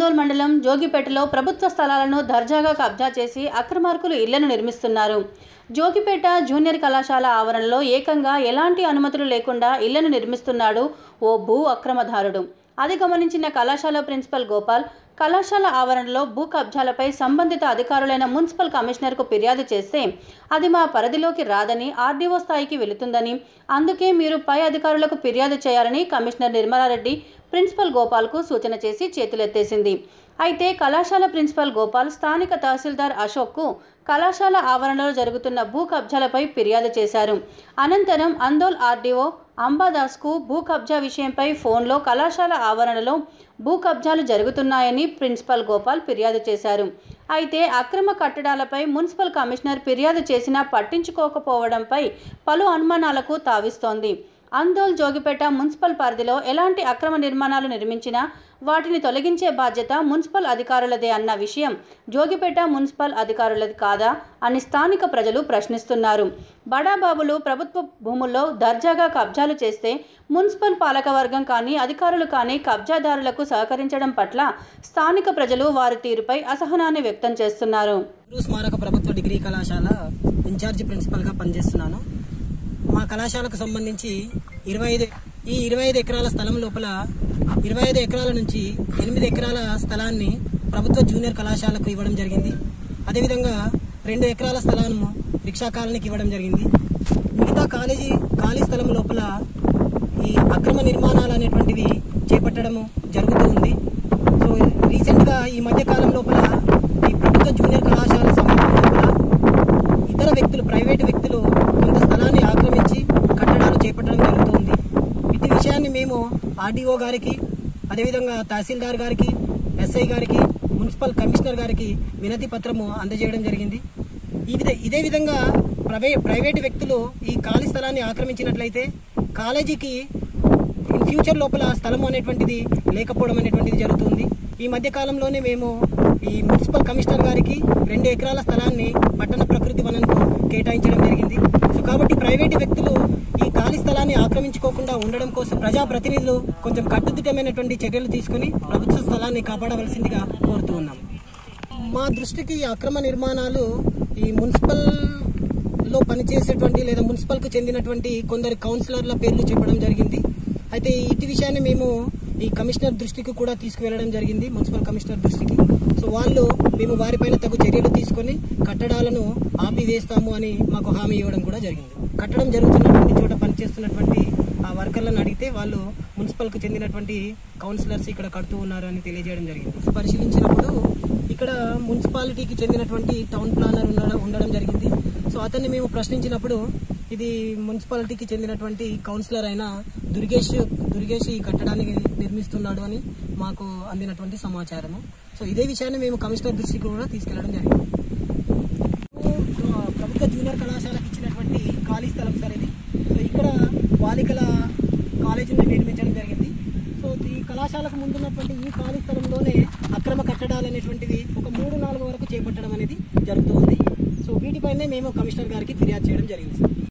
ఆందోళ్ మండలం జోగిపేటలో ప్రభుత్వ స్థలాలను దర్జాగా కబ్జా చేసి అక్రమార్కులు ఇళ్లను నిర్మిస్తున్నారు జోగిపేట జూనియర్ కళాశాల ఆవరణలో ఏకంగా ఎలాంటి అనుమతులు లేకుండా ఇళ్లను నిర్మిస్తున్నాడు ఓ భూ అక్రమదారుడు అది గమనించిన కళాశాల ప్రిన్సిపల్ గోపాల్ కళాశాల ఆవరణలో భూ కబ్జాలపై సంబంధిత అధికారులైన మున్సిపల్ కమిషనర్కు ఫిర్యాదు చేస్తే అది మా పరిధిలోకి రాదని ఆర్డీఓ స్థాయికి వెళుతుందని అందుకే మీరు పై అధికారులకు ఫిర్యాదు చేయాలని కమిషనర్ నిర్మలారెడ్డి ప్రిన్సిపల్ గోపాల్కు సూచన చేసి చేతులెత్తేసింది అయితే కళాశాల ప్రిన్సిపల్ గోపాల్ స్థానిక తహసీల్దార్ అశోక్కు కళాశాల ఆవరణలో జరుగుతున్న భూ కబ్జాలపై ఫిర్యాదు చేశారు అనంతరం అందోల్ ఆర్డీఓ అంబాదాస్కు భూ కబ్జా విషయంపై ఫోన్లో కళాశాల ఆవరణలో భూ కబ్జాలు జరుగుతున్నాయని ప్రిన్సిపల్ గోపాల్ ఫిర్యాదు చేశారు అయితే అక్రమ కట్టడాలపై మున్సిపల్ కమిషనర్ ఫిర్యాదు చేసినా పట్టించుకోకపోవడంపై పలు అనుమానాలకు తావిస్తోంది అందోల్ జోగిపేట మున్సిపల్ పరిధిలో ఎలాంటి అక్రమ నిర్మాణాలు నిర్మించినా వాటిని తొలగించే బాధ్యత మున్సిపల్ అధికారులదే అన్న విషయం జోగిపేట మున్సిపల్ అధికారులది కాదా అని స్థానిక ప్రజలు ప్రశ్నిస్తున్నారు బడాబాబులు ప్రభుత్వ భూముల్లో దర్జాగా కబ్జాలు చేస్తే మున్సిపల్ పాలకవర్గం కానీ అధికారులు కానీ కబ్జాదారులకు సహకరించడం పట్ల స్థానిక ప్రజలు వారి తీరుపై అసహనాన్ని వ్యక్తం చేస్తున్నారు నెహ్రూ స్మారక ప్రభుత్వ డిగ్రీ కళాశాల ఇన్ఛార్జి ప్రిన్సిపల్గా పనిచేస్తున్నాను మా కళాశాలకు సంబంధించి ఇరవై ఐదు ఈ ఇరవై ఐదు ఎకరాల స్థలం లోపల ఇరవై ఐదు ఎకరాల నుంచి ఎనిమిది ఎకరాల స్థలాన్ని ప్రభుత్వ జూనియర్ కళాశాలకు ఇవ్వడం జరిగింది అదేవిధంగా రెండు ఎకరాల స్థలాన్ని రిక్షా కాలనీకి ఇవ్వడం జరిగింది మిగతా కాలేజీ ఖాళీ స్థలం లోపల ఈ అక్రమ నిర్మాణాలు అనేటువంటివి చేపట్టడము జరుగుతూ ఉంది సో రీసెంట్గా ఈ మధ్య కాలం లోపల ఈ ప్రభుత్వ జూనియర్ కళాశాల సమీపం లోపల ఇతర వ్యక్తులు ప్రైవేటు వ్యక్తులు కొంత స్థలాన్ని ఆక్రమించి కట్టడాలు చేపట్టడం జరుగుతుంది ఇటు విషయాన్ని మేము ఆర్డీఓ గారికి అదేవిధంగా తహసీల్దార్ గారికి ఎస్ఐ గారికి మున్సిపల్ కమిషనర్ గారికి వినతి పత్రము అందజేయడం జరిగింది ఈ విధ ఇదే విధంగా ప్రైవే ప్రైవేటు వ్యక్తులు ఈ ఖాళీ స్థలాన్ని ఆక్రమించినట్లయితే కాలేజీకి ఇన్ ఫ్యూచర్ లోపల స్థలం అనేటువంటిది లేకపోవడం అనేటువంటిది జరుగుతుంది ఈ మధ్య కాలంలోనే మేము ఈ మున్సిపల్ కమిషనర్ గారికి రెండు ఎకరాల స్థలాన్ని పట్టణ ప్రకృతి వనంకు కేటాయించడం జరిగింది సో కాబట్టి ప్రైవేటు వ్యక్తులు ఈ ఖాళీ స్థలాన్ని ఆక్రమించుకోకుండా ఉండడం కోసం ప్రజా ప్రతినిధులు కొంచెం కట్టుదిట్టమైనటువంటి చర్యలు తీసుకుని ప్రభుత్వ స్థలాన్ని కాపాడవలసిందిగా కోరుతూ ఉన్నాం మా దృష్టికి ఈ అక్రమ నిర్మాణాలు ఈ మున్సిపల్ లో పనిచేసేటువంటి లేదా మున్సిపల్ కు చెందినటువంటి కొందరు కౌన్సిలర్ల పేర్లు చెప్పడం జరిగింది అయితే ఇటు విషయాన్ని మేము ఈ కమిషనర్ దృష్టికి కూడా తీసుకువెళ్ళడం జరిగింది మున్సిపల్ కమిషనర్ దృష్టికి సో వాళ్ళు మేము వారిపైన తగు చర్యలు తీసుకొని కట్టడాలను ఆపివేస్తాము అని మాకు హామీ ఇవ్వడం కూడా జరిగింది కట్టడం జరుగుతున్నటువంటి చోట పనిచేస్తున్నటువంటి ఆ వర్కర్లను అడిగితే వాళ్ళు మున్సిపల్ కు చెందినటువంటి కౌన్సిలర్స్ ఇక్కడ కడుతూ ఉన్నారు అని తెలియజేయడం జరిగింది పరిశీలించినప్పుడు ఇక్కడ మున్సిపాలిటీకి చెందినటువంటి టౌన్ ప్లానర్ ఉండడం ఉండడం జరిగింది సో అతన్ని మేము ప్రశ్నించినప్పుడు ఇది మున్సిపాలిటీకి చెందినటువంటి కౌన్సిలర్ అయిన దుర్గేష్ దుర్గేష్ ఈ కట్టడాన్ని నిర్మిస్తున్నాడు అని మాకు అందినటువంటి సమాచారము సో ఇదే విషయాన్ని మేము కమిషనర్ దృష్టికి కూడా తీసుకెళ్లడం జరిగింది ప్రభుత్వ జూనియర్ కళాశాలకు ఇచ్చినటువంటి ఖాళీ స్థలం సార్ ఇది సో ఇక్కడ బాలికల కాలేజీని నిర్మించడం జరిగింది సో ఈ కళాశాలకు ముందున్నటువంటి ఈ ఖాళీ స్థలంలోనే అక్రమ కట్టడాలు అనేటువంటివి ఒక మూడు నాలుగు వరకు చేపట్టడం అనేది జరుగుతూ ఉంది సో వీటిపైనే మేము కమిషనర్ గారికి ఫిర్యాదు చేయడం జరిగింది సార్